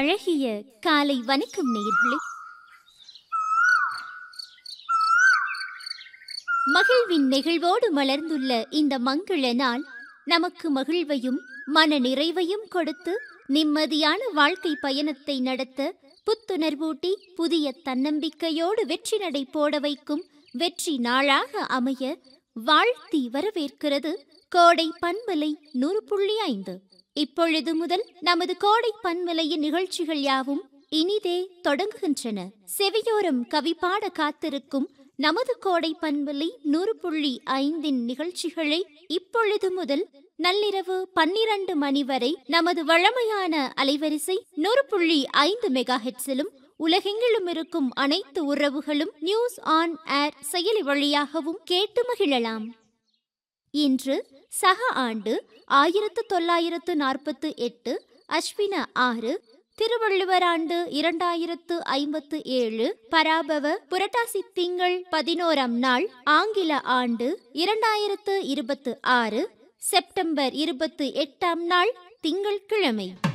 அழகிய காலை வணக்கம் நேயர்களே மகிழ்வின் நெகிழ்வோடு மலர்ந்துள்ள இந்த மங்கள நாள் நமக்கு மகிழ்வையும் மன நிறைவையும் கொடுத்து நிம்மதியான வாழ்க்கை பயணத்தை நடத்த புத்துணர்வூட்டி புதிய தன்னம்பிக்கையோடு வெற்றி நடை போட வைக்கும் வெற்றி நாளாக அமைய வாழ்த்தி வரவேற்கிறது கோடை பண்பலை நூறு புள்ளி ஐந்து இப்பொழுது முதல் நமது கோடை பண்பலையின் நிகழ்ச்சிகள் யாவும் இனிதே தொடங்குகின்றன செவியோரம் கவி பாட காத்திருக்கும் நமது கோடை பண்பலை நூறு புள்ளி ஐந்தின் நிகழ்ச்சிகளை இப்பொழுது முதல் நள்ளிரவு பன்னிரண்டு மணி வரை நமது வழமையான அலைவரிசை நூறு புள்ளி ஐந்து மெகா ஹெட்ஸிலும் உலகெங்கிலும் இருக்கும் அனைத்து உறவுகளும் நியூஸ் ஆன் ஏர் செயலி வழியாகவும் கேட்டு மகிழலாம் இன்று சக ஆண்டு ஆயிரத்து தொள்ளாயிரத்து நாற்பத்து எட்டு அஸ்வின ஆறு திருவள்ளுவர் ஆண்டு இரண்டாயிரத்து ஐம்பத்து ஏழு பராபவ புரட்டாசி திங்கள் பதினோராம் நாள் ஆங்கில ஆண்டு இரண்டாயிரத்து இருபத்து ஆறு செப்டம்பர் இருபத்து எட்டாம் நாள் திங்கட்கிழமை